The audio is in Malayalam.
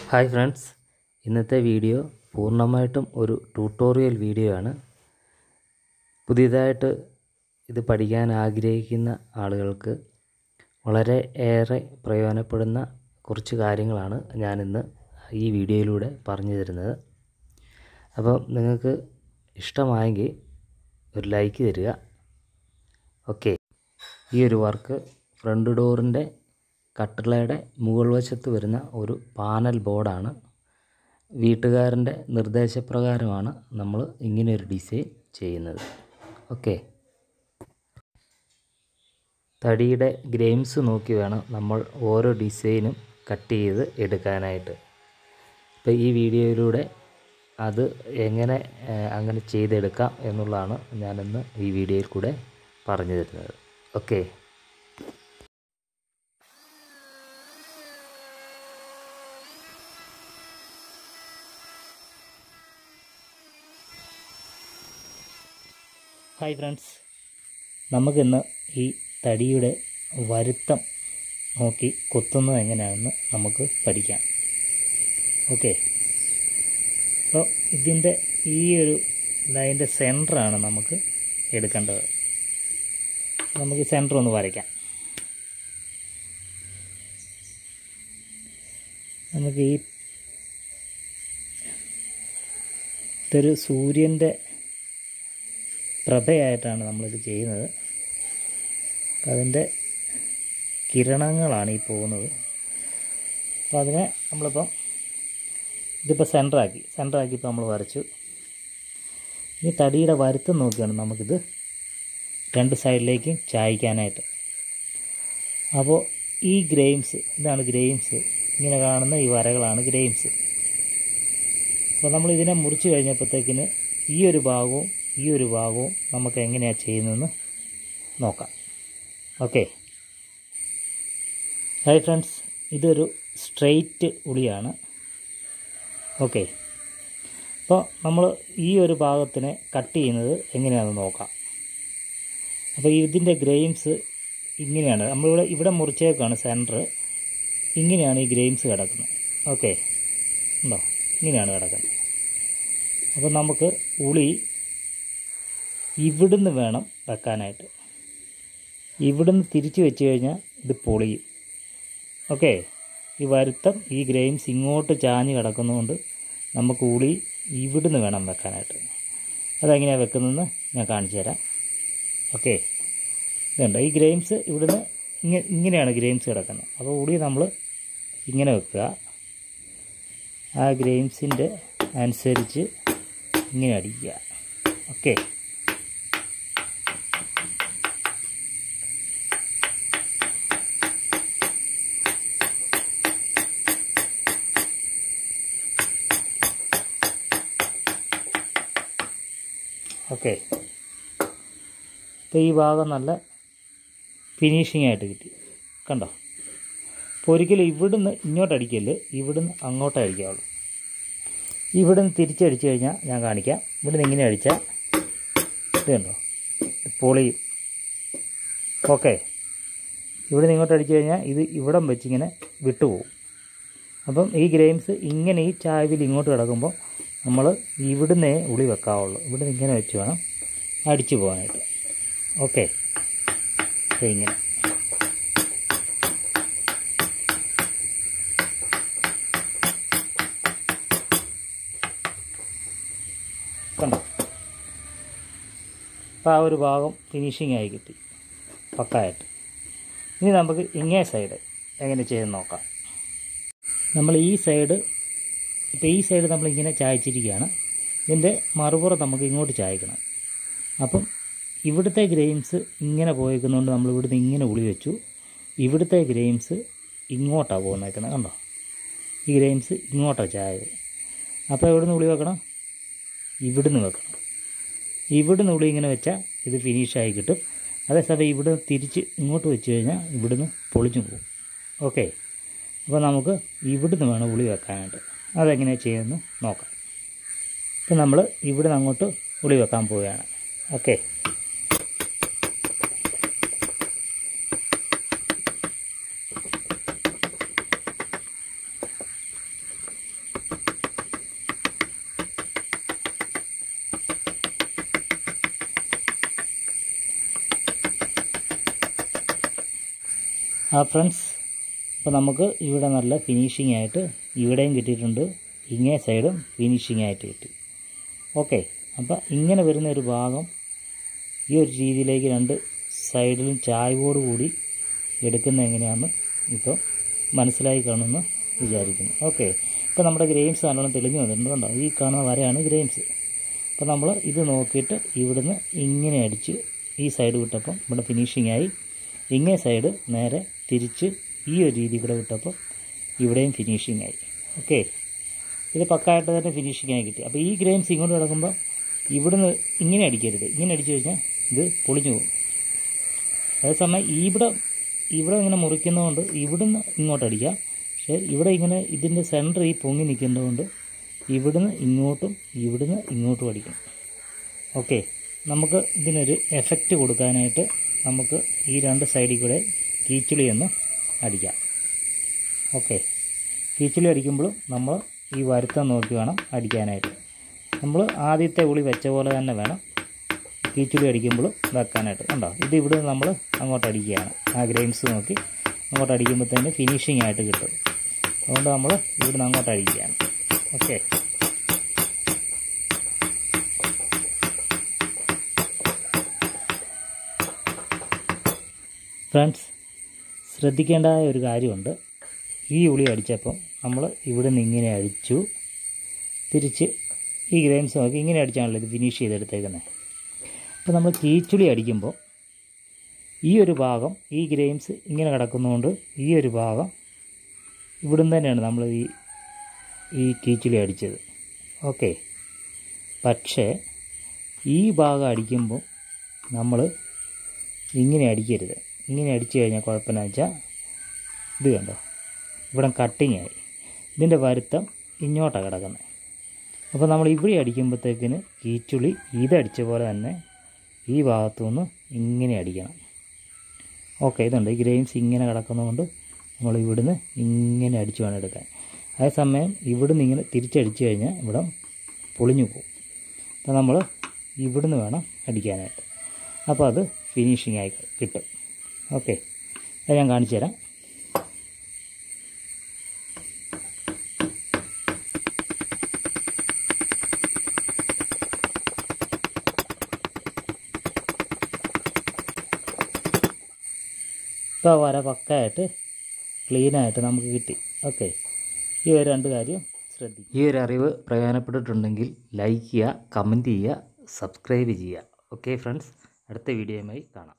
ഹായ് ഫ്രണ്ട്സ് ഇന്നത്തെ വീഡിയോ പൂർണ്ണമായിട്ടും ഒരു ട്യൂട്ടോറിയൽ വീഡിയോ ആണ് പുതിയതായിട്ട് ഇത് പഠിക്കാൻ ആഗ്രഹിക്കുന്ന ആളുകൾക്ക് വളരെ ഏറെ പ്രയോജനപ്പെടുന്ന കുറച്ച് കാര്യങ്ങളാണ് ഞാനിന്ന് ഈ വീഡിയോയിലൂടെ പറഞ്ഞു തരുന്നത് അപ്പം നിങ്ങൾക്ക് ഇഷ്ടമായെങ്കിൽ ഒരു ലൈക്ക് തരിക ഓക്കെ ഈ ഒരു വർക്ക് ഫ്രണ്ട് ഡോറിൻ്റെ കട്ടളയുടെ മുകൾ വശത്ത് വരുന്ന ഒരു പാനൽ ബോർഡാണ് വീട്ടുകാരൻ്റെ നിർദ്ദേശപ്രകാരമാണ് നമ്മൾ ഇങ്ങനെ ഒരു ഡിസൈൻ ചെയ്യുന്നത് ഓക്കെ തടിയുടെ ഗ്രെയിംസ് നോക്കി വേണം നമ്മൾ ഓരോ ഡിസൈനും കട്ട് ചെയ്ത് എടുക്കാനായിട്ട് അപ്പോൾ ഈ വീഡിയോയിലൂടെ അത് എങ്ങനെ ഏഹ്, അങ്ങനെ ചെയ്തെടുക്കാം എന്നുള്ളതാണ് ഞാനിന്ന് ഈ വീഡിയോയിൽ കൂടെ പറഞ്ഞു തരുന്നത് ഓക്കെ ഹായ് ഫ്രണ്ട്സ് നമുക്കിന്ന് ഈ തടിയുടെ വരുത്തം നോക്കി കൊത്തുന്നത് എങ്ങനെയാണെന്ന് നമുക്ക് പഠിക്കാം ഓക്കെ അപ്പോൾ ഇതിൻ്റെ ഈ ഒരു ലൈൻ്റെ സെൻറ്ററാണ് നമുക്ക് എടുക്കേണ്ടത് നമുക്ക് സെൻറ്റർ ഒന്ന് വരയ്ക്കാം നമുക്ക് ഈ ഇതൊരു സൂര്യൻ്റെ പ്രഭയായിട്ടാണ് നമ്മളിത് ചെയ്യുന്നത് അപ്പം അതിൻ്റെ കിരണങ്ങളാണ് ഈ പോകുന്നത് അപ്പോൾ അതിനെ നമ്മളിപ്പം ഇതിപ്പോൾ സെൻറ്ററാക്കി സെൻറ്ററാക്കി ഇപ്പോൾ നമ്മൾ വരച്ചു ഇനി തടിയുടെ വരുത്തം നോക്കിയാണ് നമുക്കിത് രണ്ട് സൈഡിലേക്കും ചായ്ക്കാനായിട്ട് അപ്പോൾ ഈ ഗ്രെയിംസ് ഇതാണ് ഗ്രെയിംസ് ഇങ്ങനെ കാണുന്ന ഈ വരകളാണ് ഗ്രെയിംസ് അപ്പോൾ നമ്മൾ ഇതിനെ മുറിച്ച് കഴിഞ്ഞപ്പോഴത്തേക്കിന് ഈ ഒരു ഭാഗവും ഈ ഒരു ഭാഗവും നമുക്ക് എങ്ങനെയാണ് ചെയ്യുന്നതെന്ന് നോക്കാം ഓക്കെ ഹായ് ഫ്രണ്ട്സ് ഇതൊരു സ്ട്രെയിറ്റ് ഉളിയാണ് ഓക്കെ അപ്പോൾ നമ്മൾ ഈ ഒരു ഭാഗത്തിനെ കട്ട് ചെയ്യുന്നത് എങ്ങനെയാണെന്ന് നോക്കാം അപ്പോൾ ഇതിൻ്റെ ഗ്രെയിംസ് ഇങ്ങനെയാണ് നമ്മളിവിടെ ഇവിടെ മുറിച്ചേക്കാണ് സെൻറ്റർ ഇങ്ങനെയാണ് ഈ ഗ്രെയിംസ് കിടക്കുന്നത് ഓക്കെ ഉണ്ടോ ഇങ്ങനെയാണ് കിടക്കുന്നത് അപ്പോൾ നമുക്ക് ഉളി ഇവിടുന്ന് വേണം വെക്കാനായിട്ട് ഇവിടുന്ന് തിരിച്ച് വെച്ച് കഴിഞ്ഞാൽ ഇത് പൊളിയും ഓക്കെ ഈ വരുത്തം ഈ ഗ്രെയിംസ് ഇങ്ങോട്ട് ചാഞ്ഞ് കിടക്കുന്നതുകൊണ്ട് നമുക്ക് ഉളി ഇവിടുന്ന് വേണം വെക്കാനായിട്ട് അതെങ്ങനെയാണ് വെക്കുന്നതെന്ന് ഞാൻ കാണിച്ചു തരാം ഓക്കെ ഇതുണ്ട് ഈ ഗ്രെയിംസ് ഇവിടുന്ന് ഇങ്ങനെ ഇങ്ങനെയാണ് ഗ്രെയിംസ് കിടക്കുന്നത് അപ്പോൾ ഉളി നമ്മൾ ഇങ്ങനെ വെക്കുക ആ ഗ്രെയിംസിൻ്റെ അനുസരിച്ച് ഇങ്ങനെ അടിക്കുക ഓക്കെ ഓക്കെ ഇപ്പോൾ ഈ ഭാഗം നല്ല ഫിനിഷിംഗ് ആയിട്ട് കിട്ടി കണ്ടോ അപ്പോൾ ഒരിക്കലും ഇവിടുന്ന് ഇങ്ങോട്ട് അടിക്കല് ഇവിടുന്ന് അങ്ങോട്ട് അടിക്കാവുള്ളൂ ഇവിടുന്ന് തിരിച്ചടിച്ചു കഴിഞ്ഞാൽ ഞാൻ കാണിക്കാം ഇവിടുന്ന് ഇങ്ങനെ അടിച്ചാൽ ഇത് കണ്ടോ പൊളിയും ഓക്കെ ഇവിടുന്ന് ഇങ്ങോട്ട് അടിച്ചു കഴിഞ്ഞാൽ ഇത് ഇവിടം വെച്ചിങ്ങനെ വിട്ടുപോകും അപ്പം ഈ ഗ്രെയിംസ് ഇങ്ങനെ ഈ ചായവിൽ ഇങ്ങോട്ട് കിടക്കുമ്പോൾ നമ്മൾ ഇവിടുന്നേ ഉളി വെക്കാവുള്ളൂ ഇവിടുന്ന് ഇങ്ങനെ വെച്ച് വേണം അടിച്ചു പോകാനായിട്ട് ഓക്കെ ഇങ്ങനെ കണ്ടോ അപ്പോൾ ആ ഒരു ഭാഗം ഫിനിഷിംഗ് ആയി കിട്ടി പക്കായിട്ട് ഇനി നമുക്ക് ഇങ്ങേ സൈഡ് എങ്ങനെ ചെയ്ത് നോക്കാം നമ്മൾ ഈ സൈഡ് ഇപ്പോൾ ഈ സൈഡ് നമ്മളിങ്ങനെ ചായച്ചിരിക്കുകയാണ് ഇതിൻ്റെ മറുപുറം നമുക്ക് ഇങ്ങോട്ട് ചായക്കണം അപ്പം ഇവിടുത്തെ ഗ്രെയിംസ് ഇങ്ങനെ പോയേക്കുന്നതുകൊണ്ട് നമ്മൾ ഇവിടുന്ന് ഇങ്ങനെ ഉളി വെച്ചു ഇവിടുത്തെ ഗ്രെയിംസ് ഇങ്ങോട്ടാണ് പോകുന്നേക്കുന്നത് കണ്ടോ ഈ ഗ്രെയിംസ് ഇങ്ങോട്ടാണ് ചായത് അപ്പോൾ എവിടുന്ന് ഉളി വെക്കണം ഇവിടുന്ന് വെക്കണം ഇവിടുന്ന് ഉളി ഇങ്ങനെ വെച്ചാൽ ഇത് ഫിനിഷായി കിട്ടും അതേസമയം ഇവിടെ തിരിച്ച് ഇങ്ങോട്ട് വെച്ച് കഴിഞ്ഞാൽ ഇവിടുന്ന് പൊളിച്ചു പോകും ഓക്കെ അപ്പോൾ നമുക്ക് ഇവിടുന്ന് വേണം ഉളി വെക്കാനായിട്ട് അതെങ്ങനെയാണ് ചെയ്യുന്നത് നോക്കാം ഇപ്പം നമ്മൾ ഇവിടുന്ന് അങ്ങോട്ട് ഉളി വെക്കാൻ പോവുകയാണ് ഓക്കെ ആ ഫ്രണ്ട്സ് അപ്പോൾ നമുക്ക് ഇവിടെ നല്ല ഫിനിഷിംഗ് ആയിട്ട് ഇവിടെയും കിട്ടിയിട്ടുണ്ട് ഇങ്ങേ സൈഡും ഫിനിഷിംഗ് ആയിട്ട് കിട്ടി ഓക്കെ അപ്പോൾ ഇങ്ങനെ വരുന്ന ഒരു ഭാഗം ഈ ഒരു രീതിയിലേക്ക് രണ്ട് സൈഡിലും ചായ്വോട് കൂടി എടുക്കുന്ന എങ്ങനെയാണെന്ന് ഇപ്പോൾ മനസ്സിലായി കാണുമെന്ന് വിചാരിക്കുന്നു ഓക്കെ ഇപ്പോൾ നമ്മുടെ ഗ്രെയിൻസ് നല്ലോണം തെളിഞ്ഞു വന്നിട്ടുണ്ട് കണ്ടോ ഈ കാണുന്ന വരയാണ് ഗ്രെയിൻസ് അപ്പോൾ നമ്മൾ ഇത് നോക്കിയിട്ട് ഇവിടുന്ന് ഇങ്ങനെ അടിച്ച് ഈ സൈഡ് വിട്ടപ്പം ഇവിടെ ഫിനിഷിംഗ് ആയി ഇങ്ങേ സൈഡ് നേരെ തിരിച്ച് ഈ ഒരു രീതി കൂടെ വിട്ടപ്പോൾ ഇവിടെയും ഫിനിഷിംഗ് ആയി ഓക്കെ ഇത് പക്കായിട്ട് തന്നെ ഫിനിഷിംഗ് ആയി കിട്ടി അപ്പോൾ ഈ ഗ്രെയിൻസ് ഇങ്ങോട്ട് കിടക്കുമ്പോൾ ഇവിടുന്ന് ഇങ്ങനെ അടിക്കരുത് ഇങ്ങനെ അടിച്ചു കഴിഞ്ഞാൽ ഇത് പൊളിഞ്ഞു പോകും അതേസമയം ഇവിടെ ഇവിടെ ഇങ്ങനെ മുറിക്കുന്നതുകൊണ്ട് ഇവിടുന്ന് ഇങ്ങോട്ട് അടിക്കാം പക്ഷേ ഇവിടെ ഇങ്ങനെ ഇതിൻ്റെ സെൻറ്റർ ഈ പൊങ്ങി നിൽക്കുന്നതുകൊണ്ട് ഇവിടുന്ന് ഇങ്ങോട്ടും ഇവിടുന്ന് ഇങ്ങോട്ടും അടിക്കണം ഓക്കെ നമുക്ക് ഇതിനൊരു എഫക്റ്റ് കൊടുക്കാനായിട്ട് നമുക്ക് ഈ രണ്ട് സൈഡിൽ കൂടെ കീച്ചുളി ഒന്ന് അടിക്കാം ഓക്കെ കീച്ചുളി അടിക്കുമ്പോഴും നമ്മൾ ഈ വരുത്തം നോക്കി വേണം അടിക്കാനായിട്ട് നമ്മൾ ആദ്യത്തെ ഉളി വെച്ച പോലെ തന്നെ വേണം കീച്ചുളി അടിക്കുമ്പോൾ വെക്കാനായിട്ട് കണ്ടോ ഇത് ഇവിടെ നമ്മൾ അങ്ങോട്ട് അടിക്കുകയാണ് ആ ഗ്രെയിൻസ് നോക്കി അങ്ങോട്ട് അടിക്കുമ്പോൾ തന്നെ ഫിനിഷിംഗ് ആയിട്ട് കിട്ടും അതുകൊണ്ട് നമ്മൾ ഇവിടുന്ന് അങ്ങോട്ട് അടിക്കുകയാണ് ഓക്കെ ഫ്രണ്ട്സ് ശ്രദ്ധിക്കേണ്ടതായ ഒരു കാര്യമുണ്ട് ഈ ഉളി അടിച്ചപ്പോൾ നമ്മൾ ഇവിടെ നിന്ന് ഇങ്ങനെ അടിച്ചു തിരിച്ച് ഈ ഗ്രെയിൻസ് നോക്കി ഇങ്ങനെ അടിച്ചാണല്ലോ ഇത് ഫിനിഷ് ചെയ്തെടുത്തേക്കുന്നത് അപ്പോൾ നമ്മൾ കീച്ചുളി അടിക്കുമ്പോൾ ഈ ഒരു ഭാഗം ഈ ഗ്രെയിൻസ് ഇങ്ങനെ കിടക്കുന്നതുകൊണ്ട് ഈ ഒരു ഭാഗം ഇവിടുന്ന് തന്നെയാണ് നമ്മൾ ഈ ഈ കീച്ചുളി അടിച്ചത് ഓക്കെ പക്ഷേ ഈ ഭാഗം അടിക്കുമ്പോൾ നമ്മൾ ഇങ്ങനെ അടിക്കരുത് ഇങ്ങനെ അടിച്ചു കഴിഞ്ഞാൽ കുഴപ്പമെന്ന് വെച്ചാൽ ഇത് കണ്ടോ ഇവിടെ കട്ടിങ് ആയി ഇതിൻ്റെ വരുത്തം ഇങ്ങോട്ടാണ് കിടക്കുന്നത് അപ്പോൾ നമ്മൾ ഇവിടെ അടിക്കുമ്പോഴത്തേക്കിന് കീച്ചുളി ഇതടിച്ച പോലെ തന്നെ ഈ ഭാഗത്തു നിന്ന് ഇങ്ങനെ അടിക്കണം ഓക്കെ ഇതുണ്ട് ഈ ഗ്രെയിൻസ് ഇങ്ങനെ കിടക്കുന്നതുകൊണ്ട് നമ്മൾ ഇവിടുന്ന് ഇങ്ങനെ അടിച്ച് വേണം എടുക്കാൻ അതേസമയം ഇവിടുന്ന് ഇങ്ങനെ തിരിച്ചടിച്ചു കഴിഞ്ഞാൽ ഇവിടെ പൊളിഞ്ഞു പോകും അപ്പോൾ നമ്മൾ ഇവിടുന്ന് വേണം അടിക്കാനായിട്ട് അപ്പോൾ അത് ഫിനിഷിംഗ് ആയി കിട്ടും ഓക്കെ അത് ഞാൻ കാണിച്ചു തരാം ഇപ്പോൾ വര പക്കായിട്ട് ക്ലീനായിട്ട് നമുക്ക് കിട്ടി ഓക്കെ ഈ ഒരു രണ്ട് കാര്യം ശ്രദ്ധിക്കുക ഈ ഒരു അറിവ് പ്രയോജനപ്പെട്ടിട്ടുണ്ടെങ്കിൽ ലൈക്ക് ചെയ്യുക കമൻറ്റ് ചെയ്യുക സബ്സ്ക്രൈബ് ചെയ്യുക ഓക്കെ ഫ്രണ്ട്സ് അടുത്ത വീഡിയോയുമായി കാണാം